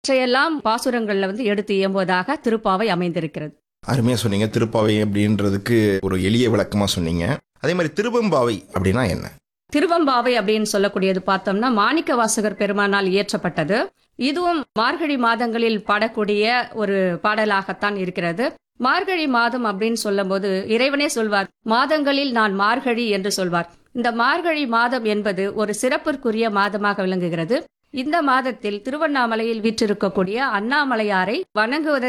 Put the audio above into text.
இவற்றையெல்லாம் பாசுரங்கள்ல வந்து எடுத்து இயம்புவதாக திருப்பாவை அமைந்திருக்கிறது அருமையா சொன்னீங்க திருப்பாவை அப்படின்றதுக்கு ஒரு எளிய விளக்கமா சொன்னீங்க அதே மாதிரி திருவம்பாவை அப்படின்னா என்ன திருவம்பாவை அப்படின்னு சொல்லக்கூடியது பார்த்தோம்னா மாணிக்க வாசகர் பெருமானால் இயற்றப்பட்டது இதுவும் மார்கழி மாதங்களில் பாடக்கூடிய ஒரு பாடலாகத்தான் இருக்கிறது மார்கழி மாதம் அப்படின்னு சொல்லும்போது இறைவனே சொல்வார் மாதங்களில் நான் மார்கழி என்று சொல்வார் இந்த மார்கழி மாதம் என்பது ஒரு சிறப்பிற்குரிய மாதமாக விளங்குகிறது இந்த மாதத்தில் திருவண்ணாமலையில் வீற்றிருக்கக்கூடிய அண்ணாமலையாரை வணங்குவதற்கு